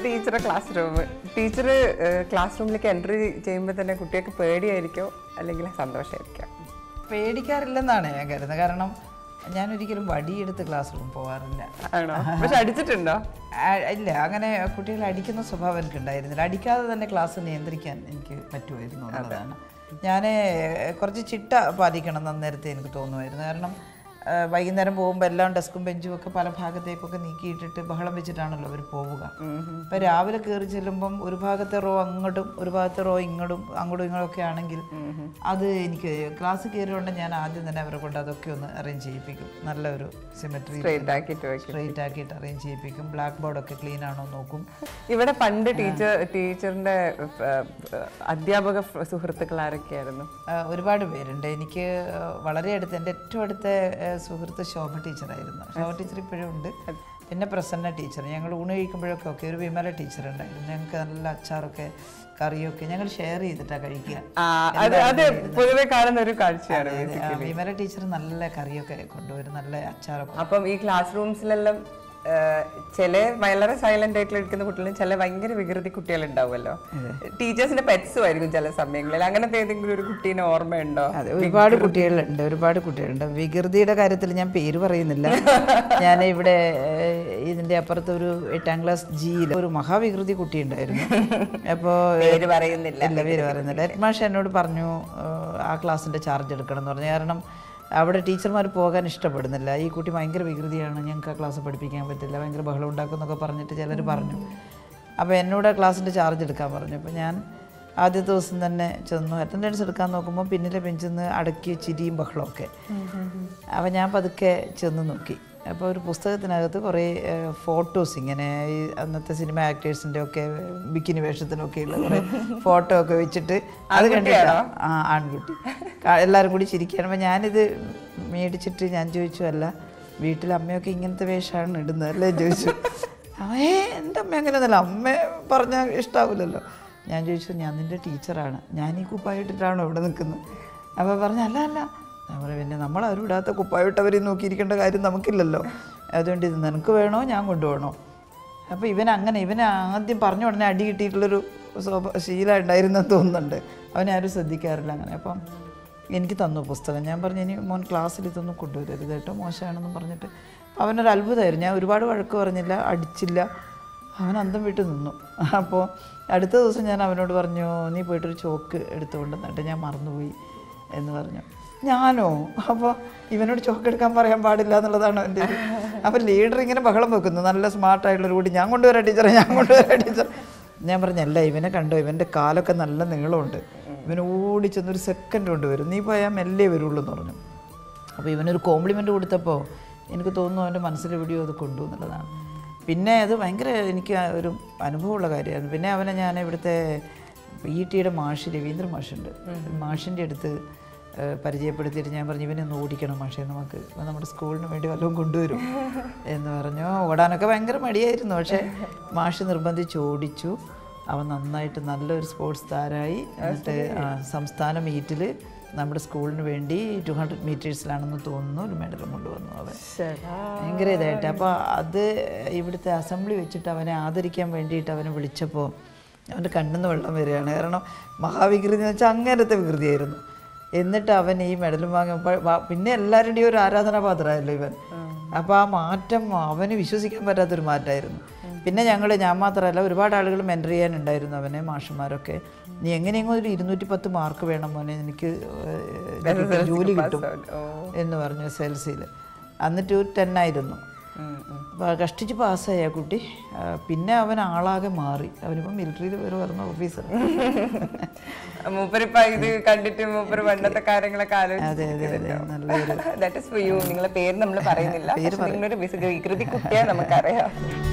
ടീച്ചറെ class room teacher class റൂമിലേക്ക് entry ചെയ്യുമ്പോൾ തന്നെ കുട്ടികൾക്ക് പേടിയായിരിക്കോ അല്ലെങ്കിൽ സന്തോഷമായിരിക്കോ പേടിക്കാറില്ലെന്നാണ് ഞാൻ കരുതുന്നത് കാരണം ഞാൻ ഒരിക്കലും വടിയെടുത്ത് ക്ലാസ് റൂം പോകാറില്ല ആണോ പക്ഷെ അടിച്ചിട്ടുണ്ടോ ആ- ഇല്ല അങ്ങനെ കുട്ടികളെ അടിക്കുന്ന സ്വഭാവം എനിക്ക് ഉണ്ടായിരുന്നില്ല അടിക്കാതെ തന്നെ ക്ലാസ് നിയന്ത്രിക്കാൻ എനിക്ക് പറ്റുമായിരുന്നു എന്നുള്ളതാണ് ഞാൻ കുറച്ച് ചിട്ട പാലിക്കണം എന്ന് നേരത്തെ എനിക്ക് തോന്നുമായിരുന്നു കാരണം ആ, വൈകുന്നേരം പോകുമ്പോൾ എല്ലാം ഡെസ്കും ബെഞ്ചും ഒക്കെ പല ഭാഗത്തേക്കൊക്കെ നീക്കിയിട്ടിട്ട് ബഹളം വെച്ചിട്ടാണല്ലോ അവർ പോവുക അപ്പം രാവിലെ കയറി ചെല്ലുമ്പം ഒരു ഭാഗത്തെ റോ അങ്ങോട്ടും ഒരു ഭാഗത്തെ റോ ഇങ്ങോട്ടും അങ്ങോട്ടും ഇങ്ങോട്ടും ഒക്കെ ആണെങ്കിൽ അത് എനിക്ക് ക്ലാസ് കയറിയോണ്ട് ഞാൻ ആദ്യം തന്നെ അവരെ കൊണ്ട് അതൊക്കെ ഒന്ന് അറേഞ്ച് ചെയ്യിപ്പിക്കും നല്ലൊരു സിമെട്രി സ്ട്രേറ്റ് ആക്കിയിട്ട് വെക്കും സ്ട്രെയിറ്റ് ആക്കിയിട്ട് അറേഞ്ച് ചെയ്യിപ്പിക്കും ബ്ലാക്ക് ബോർഡൊക്കെ ക്ലീൻ ആണോ നോക്കും ഇവിടെ പണ്ട് ടീച്ചർ ടീച്ചറിന്റെ ഏഹ്, ഏഹ്, അധ്യാപക ഫ്ര- സുഹൃത്തുക്കൾ ആരൊക്കെയായിരുന്നു ആ, ഒരുപാട് പേരുണ്ട് എനിക്ക് ആ, വളരെ അടുത്ത് എൻ്റെ ഏറ്റവും അടുത്ത ആ, സുഹൃത്ത് ശോഭ ടീച്ചറായിരുന്നു ശോഭ ടീച്ചർ ഇപ്പോഴും ഉണ്ട് പിന്നെ പ്രസന്ന ടീച്ചർ ഞങ്ങൾ ഊണ് കഴിക്കുമ്പോഴൊക്കെ ഒക്കെ ഒരു വിമല ടീച്ചർ ഉണ്ടായിരുന്നു ഞങ്ങൾക്ക് നല്ല അച്ചാറൊക്കെ കറിയൊക്കെ ഞങ്ങൾ ഷെയർ ചെയ്തിട്ടാണ് കഴിക്കുക ആ അത് അത് പൊതുവെ കാണുന്ന ഒരു കാഴ്ചയാണ് അതെ, ആ, വിമല ടീച്ചർ നല്ല കറിയൊക്കെ കൊണ്ടുവരും നല്ല അച്ചാറൊക്കെ അപ്പം ഈ ക്ലാസ് റൂംസിലെല്ലാം ചില വളരെ സൈലന്റ് ആയിട്ട് ഇരിക്കുന്ന കുട്ടികളും ചില ഭയങ്കര വികൃതി കുട്ടികൾ ഉണ്ടാവുമല്ലോ ടീച്ചേഴ്സിന്റെ പെറ്റ്സും ആയിരിക്കും ചില സമയങ്ങളിൽ അങ്ങനത്തെ ഏതെങ്കിലും ഒരു കുട്ടീനെ ഓർമ്മയുണ്ടോ അതെ ഒരുപാട് കുട്ടികളുണ്ട് ഒരുപാട് കുട്ടികളുണ്ട് വികൃതിയുടെ കാര്യത്തിൽ ഞാൻ പേര് പറയുന്നില്ല ഞാൻ ഇവിടെ ഏഹ്, ഇതിന്റെ അപ്പുറത്ത് ഒരു എട്ടാം ക്ലാസ് ജിയിൽ ഒരു മഹാവികൃതി കുട്ടി ഉണ്ടായിരുന്നു അപ്പോൾ പേര് പറയുന്നില്ല ഇല്ല പേര് പറയുന്നില്ല ഹെഡ് മാഷ് എന്നോട് പറഞ്ഞു ഏഹ്, ആ ക്ലാസ്സിന്റെ ചാർജ് എടുക്കണം എന്ന് പറഞ്ഞു കാരണം അവിടെ ടീച്ചർമാർ പോകാൻ ഇഷ്ടപ്പെടുന്നില്ല ഈ കുട്ടി ഭയങ്കര വികൃതിയാണ് ഞങ്ങൾക്ക് ആ ക്ലാസ് പഠിപ്പിക്കാൻ പറ്റില്ല ഭയങ്കര ബഹളം ഉണ്ടാക്കും എന്നൊക്കെ പറഞ്ഞിട്ട് ചിലർ പറഞ്ഞു അപ്പോൾ എന്നോട് ക്ലാസ്സിൻ്റെ ചാർജ് എടുക്കാൻ പറഞ്ഞു അപ്പോൾ ഞാൻ ആദ്യത്തെ ദിവസം തന്നെ ചെന്നു അറ്റൻഡൻസ് എടുക്കാൻ നോക്കുമ്പോൾ പിന്നിലെ ബെഞ്ചിൽ നിന്ന് അടക്കി ചിരിയും ബഹളമൊക്കെ അപ്പോൾ ഞാൻ പതുക്കെ ചെന്ന് നോക്കി അപ്പോൾ ഒരു പുസ്തകത്തിനകത്ത് കുറേ ഫോട്ടോസ് ഇങ്ങനെ ഈ അന്നത്തെ സിനിമ ആക്ടേഴ്സിൻ്റെ ഒക്കെ ബിക്കിനി വേഷത്തിനൊക്കെ ഉള്ള കുറേ ഫോട്ടോ ഒക്കെ വെച്ചിട്ട് അത് കണ്ടിട്ടാ ആ ആൺകുട്ടി കാ- എല്ലാവരും കൂടി ചിരിക്കുകയാണ് അപ്പോൾ ഞാനിത് മേടിച്ചിട്ട് ഞാൻ ചോദിച്ചു അല്ല വീട്ടിൽ അമ്മയൊക്കെ ഇങ്ങനത്തെ വേഷമാണ് ഇടുന്നത് അല്ലേ ചോദിച്ചു ഏ എൻ്റെ അമ്മ അങ്ങനെയൊന്നുമല്ല അമ്മ പറഞ്ഞാൽ ഇഷ്ടാവില്ലല്ലോ ഞാൻ ചോദിച്ചു ഞാൻ നിൻ്റെ ടീച്ചറാണ് ഞാൻ ഈ കുപ്പായിട്ടിട്ടാണോ ഇവിടെ നിൽക്കുന്നത് അപ്പോൾ പറഞ്ഞു അല്ല അല്ല ഞാൻ പറഞ്ഞു പിന്നെ നമ്മൾ ആരും ഇടാത്ത കുപ്പായിട്ടവരെ നോക്കിയിരിക്കേണ്ട കാര്യം നമുക്കില്ലല്ലോ അതുകൊണ്ട് ഇത് നിനക്ക് വേണോ ഞാൻ കൊണ്ടുപോകണോ അപ്പോൾ ഇവൻ അങ്ങനെ ഇവൻ ആദ്യം പറഞ്ഞ ഉടനെ അടി കിട്ടിയിട്ടുള്ളൊരു സ്വഭ ശീലം ഉണ്ടായിരുന്നെന്ന് തോന്നുന്നുണ്ട് അവനെ ആരും ശ്രദ്ധിക്കാറില്ല അങ്ങനെ അപ്പം എനിക്ക് തന്നു പുസ്തകം ഞാൻ പറഞ്ഞു ഇനി മോൻ ക്ലാസ്സിൽ ഇതൊന്നും കൊണ്ടുവരരുത് കേട്ടോ മോശമാണെന്നും പറഞ്ഞിട്ട് അപ്പോൾ അവനൊരു അത്ഭുതമായിരുന്നു ഞാൻ ഒരുപാട് വഴക്ക് പറഞ്ഞില്ല അടിച്ചില്ല അവൻ അന്തം വിട്ട് നിന്നു അപ്പോൾ അടുത്ത ദിവസം ഞാൻ അവനോട് പറഞ്ഞു നീ പോയിട്ടൊരു ചോക്ക് എടുത്തുകൊണ്ട് എന്നിട്ട് ഞാൻ മറന്നുപോയി എന്ന് പറഞ്ഞു ഞാനോ അപ്പോൾ ഇവനോട് ചോക്ക് എടുക്കാൻ പറയാൻ പാടില്ല എന്നുള്ളതാണ് എൻ്റെ ഇത്. അപ്പോൾ ലീഡർ ഇങ്ങനെ ബഹളം വെക്കുന്നു നല്ല സ്മാർട്ടായിട്ടുള്ളൊരു കൂടി ഞാൻ കൊണ്ടുവരാം ടീച്ചറെ ഞാൻ കൊണ്ടുവരാം ടീച്ചർ ഞാൻ പറഞ്ഞല്ല ഇവനെ കണ്ടോ ഇവൻ്റെ കാലൊക്കെ നല്ല നീളമുണ്ട് ഇവൻ ഓടി ചെന്നൊരു സെക്കൻഡ് കൊണ്ട് വരും നീ പോയാൽ മെല്ലെ വരുള്ളൂ എന്ന് പറഞ്ഞു അപ്പോൾ ഇവനൊരു കോംപ്ലിമെൻ്റ് കൊടുത്തപ്പോൾ എനിക്ക് തോന്നുന്നു അവൻ്റെ മനസ്സിൽ എവിടെയോ അത് കൊണ്ടു എന്നുള്ളതാണ് പിന്നെ അത് ഭയങ്കര എനിക്ക് ആ ഒരു അനുഭവമുള്ള കാര്യമായിരുന്നു പിന്നെ അവനെ ഞാൻ ഇവിടുത്തെ ഇ ടിയുടെ മാഷ് രവീന്ദ്ര മാഷുണ്ട് മാഷിൻ്റെ അടുത്ത് ഏഹ്, പരിചയപ്പെടുത്തിയിട്ട് ഞാൻ പറഞ്ഞു ഇവനെ ഒന്ന് ഓടിക്കണം മാഷേ നമുക്ക് ഇവൻ നമ്മുടെ സ്കൂളിന് വേണ്ടി വല്ലതും കൊണ്ടുവരും എന്ന് പറഞ്ഞു ഓടാനൊക്കെ ഭയങ്കര മടിയായിരുന്നു പക്ഷേ മാഷ് നിർബന്ധിച്ച് ഓടിച്ചു അവൻ നന്നായിട്ട് നല്ലൊരു സ്പോർട്സ് താരമായി എന്നിട്ട് ആ, സംസ്ഥാന മീറ്റിൽ നമ്മുടെ സ്കൂളിന് വേണ്ടി ടു ഹൺഡ്രഡ് മീറ്റേഴ്സിലാണെന്ന് തോന്നുന്നു ഒരു മെഡൽ കൊണ്ടുവന്നു അവൻ ഭയങ്കര ഇതായിട്ട് അപ്പോൾ അത് ഇവിടുത്തെ അസംബ്ലി വെച്ചിട്ട് അവനെ ആദരിക്കാൻ വേണ്ടിയിട്ട് അവനെ വിളിച്ചപ്പോൾ അവൻ്റെ കണ്ണിന്ന് വെള്ളം വരികയാണ് കാരണം മഹാവികൃതി എന്ന് വെച്ചാൽ അങ്ങനത്തെ വികൃതിയായിരുന്നു എന്നിട്ട് അവൻ ഈ മെഡലും വാങ്ങിയപ്പോൾ വ- പിന്നെ എല്ലാവരുടെയും ഒരു ആരാധനാപാത്രമായല്ലോ ഇവൻ അപ്പോൾ ആ മാറ്റം അവന് വിശ്വസിക്കാൻ പറ്റാത്തൊരു മാറ്റമായിരുന്നു പിന്നെ ഞങ്ങൾ ഞാൻ മാത്രമല്ല ഒരുപാട് ആളുകൾ മെൻറ്റർ ചെയ്യാനുണ്ടായിരുന്നു അവനെ മാഷന്മാരൊക്കെ നീ എങ്ങനെയെങ്കിലും ഒരു ഇരുന്നൂറ്റി പത്ത് മാർക്ക് വേണം മോനെ എനിക്ക് ഏഹ്, ഇതിൽ ജോലി കിട്ടും എന്ന് പറഞ്ഞു എസ് എൽ സിയിൽ എന്നിട്ട് ടെൻ ആയിരുന്നു അപ്പോൾ കഷ്ടിച്ച് പാസ്സായി ആ കുട്ടി ആ, പിന്നെ അവൻ ആളാകെ മാറി അവനിപ്പം മിലിറ്ററിയിൽ വരെ വരുന്ന ഓഫീസർ മൂപ്പരിപ്പ ഇത് കണ്ടിട്ട് മൂപ്പര് പണ്ടത്തെ കാര്യങ്ങളൊക്കെ അതെ അതെ അതെ നല്ലൊരു ദാറ്റ് ഇസ് ഫോർ യു നിങ്ങളെ പേര് നമ്മൾ പറയുന്നില്ല പക്ഷെ നിങ്ങളൊരു വികൃതി കുട്ടിയെ നമുക്കറിയാം